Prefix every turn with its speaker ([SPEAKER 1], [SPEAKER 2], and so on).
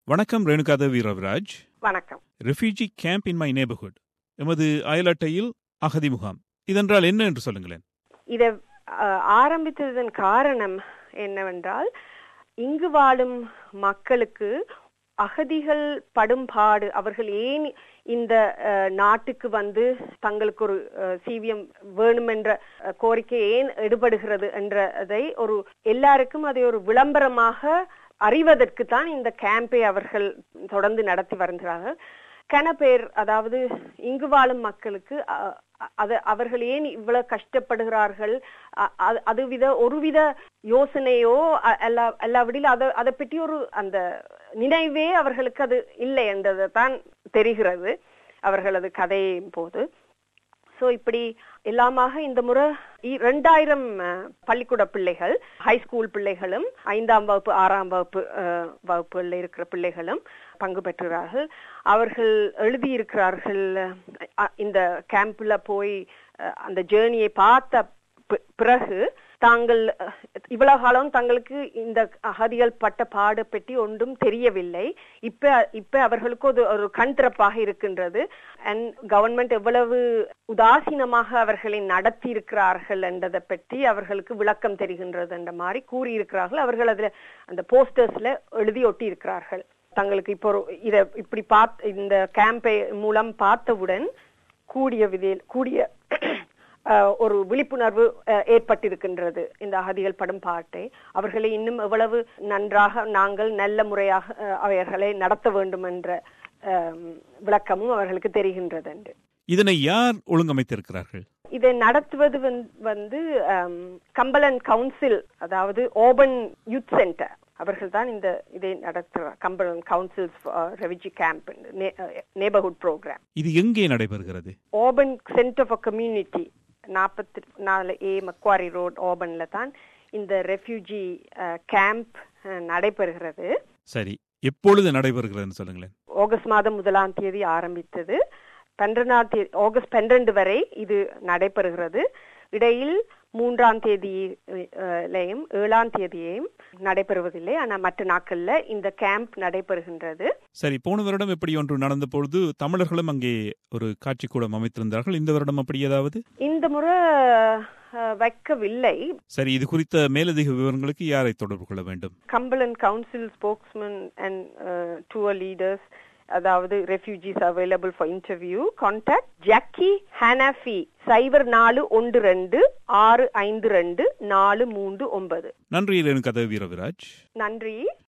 [SPEAKER 1] வணக்கம் ரேணுகாதேவி ரவிராஜ்
[SPEAKER 2] வணக்கம்
[SPEAKER 1] refugee camp in my neighbourhood எமது அயலட்டையில் அகதி முகாம் இதென்றால் என்ன என்று சொல்லுங்களேன்
[SPEAKER 2] இதை அஹ், ஆரம்பித்ததன் காரணம் என்னவென்றால் இங்கு வாழும் மக்களுக்கு அகதிகள் படும் பாடு அவர்கள் ஏன் இந்த அஹ், நாட்டுக்கு வந்து தங்களுக்கு ஒரு அஹ், சீவியம் வேணுமென்ற அஹ், கோரிக்கை ஏன் எடுபடுகிறது என்றதை ஒரு எல்லாருக்கும் அதை ஒரு விளம்பரமாக அறிவதற்கு தான் இந்த கேம்பை அவர்கள் தொடர்ந்து நடத்தி வருகிறார்கள் கன பேர் அதாவது இங்கு வாழும் மக்களுக்கு அ- அ- அது அவர்கள் ஏன் இவ்வளவு கஷ்டப்படுகிறார்கள் அ- அது- அதுவித ஒருவித யோசனையோ அ- எல்லா எல்லாவிடிலும் அதை அதை பற்றி ஒரு அந்த நினைவே அவர்களுக்கு அது இல்லை என்றது தான் தெரிகிறது அவர்களது கதையின் போது சோ இப்படி எல்லாமாக இந்த முறை இ- ரெண்டாயிரம் அஹ், பள்ளிக்கூட பிள்ளைகள் ஹை ஸ்கூல் பிள்ளைகளும் ஐந்தாம் வகுப்பு ஆறாம் வகுப்பு அஹ், வகுப்புகளில் இருக்கிற பிள்ளைகளும் பங்கு பெற்றுகிறார்கள் அவர்கள் எழுதியிருக்கிறார்கள் அஹ், இந்த கேம்ப்ல போய் அஹ், அந்த ஜேர்னியை பார்த்த பி- பிறகு தாங்கள் அஹ், இவ்வளவு காலம் தங்களுக்கு இந்த அகதிகள் பட்ட பாடு பற்றி ஒன்றும் தெரியவில்லை இப்ப இப்ப அவர்களுக்கு ஒரு ஒரு கண் திறப்பாக இருக்கின்றது அண்ட் கவர்மெண்ட் எவ்வளவு உதாசீனமாக அவர்களை நடத்தி இருக்கிறார்கள் என்றதை பற்றி அவர்களுக்கு விளக்கம் தெரிகின்றது என்ற மாதிரி கூறியிருக்கிறார்கள் அவர்கள் அதுல அந்த போஸ்டர்ஸ்ல எழுதி ஒட்டி இருக்கிறார்கள் தங்களுக்கு இப்போ ஒரு இத இப்படி பார்த்து இந்த கேம்பை மூலம் பார்த்தவுடன் கூடிய விதியில் கூடிய அஹ், ஒரு விழிப்புணர்வு அஹ், ஏற்பட்டிருக்கின்றது இந்த அகதிகள் படும் பாட்டை அவர்களை இன்னும் எவ்வளவு நன்றாக நாங்கள் நல்ல முறையாக அஹ், அவர்களை நடத்த வேண்டும் என்ற அஹ், விளக்கமும் அவர்களுக்கு தெரிகின்றது என்று
[SPEAKER 1] இதனை யார் ஒழுங்கமைத்திருக்கிறார்கள்
[SPEAKER 2] இதை நடத்துவது வந்து- வந்து அம், கம்பளன் கவுன்சில் அதாவது ஓபன் யூத் சென்டர் அவர்கள் தான் இந்த இதை நடத்துகிறார் Cumberland councils refugee camp neighbourhood program
[SPEAKER 1] இது எங்கே நடைபெறுகிறது
[SPEAKER 2] ஓபன் சென்டர் ஃபார் கம்யூனிட்டி நாற்பத்தி நாலு ஏ மக்வாரி ரோட் ஓபன்ல தான் இந்த ரெஃப்யூஜி கேம்ப் நடைபெறுகிறது
[SPEAKER 1] சரி எப்பொழுது நடைபெறுகிறதுன்னு சொல்லுங்களேன் ஆகஸ்ட்
[SPEAKER 2] மாதம் முதலாம் தேதி ஆரம்பித்தது பன்னிரெண்டாம் தேதி ஆகஸ்ட் பன்னிரண்டு வரை இது நடைபெறுகிறது இடையில் மூன்றாம் தேதியிலையும் ஏழாம் தேதியையும் நடைபெறுவதில்லை ஆனால் மற்ற நாட்கள்ல இந்த கேம்ப் நடைபெறுகின்றது
[SPEAKER 1] சரி போன வருடம் எப்படி ஒன்று நடந்த பொழுது தமிழர்களும் அங்கே ஒரு காட்சி கூடம் அமைத்திருந்தார்கள் இந்த வருடம் அப்படி ஏதாவது
[SPEAKER 2] இந்த முறை அஹ், வைக்கவில்லை
[SPEAKER 1] சரி இது குறித்த மேலதிக விவரங்களுக்கு யாரை தொடர்பு கொள்ள வேண்டும்
[SPEAKER 2] Cumberland council spokesman and tour leaders அதாவது refugees available for interview contact Jackie Hanafi சைபர் நாலு ஒன்று ரெண்டு ஆறு ஐந்து ரெண்டு நாலு மூன்று ஒன்பது
[SPEAKER 1] நன்றி ரேணுகதேவி ரவிராஜ்
[SPEAKER 2] நன்றி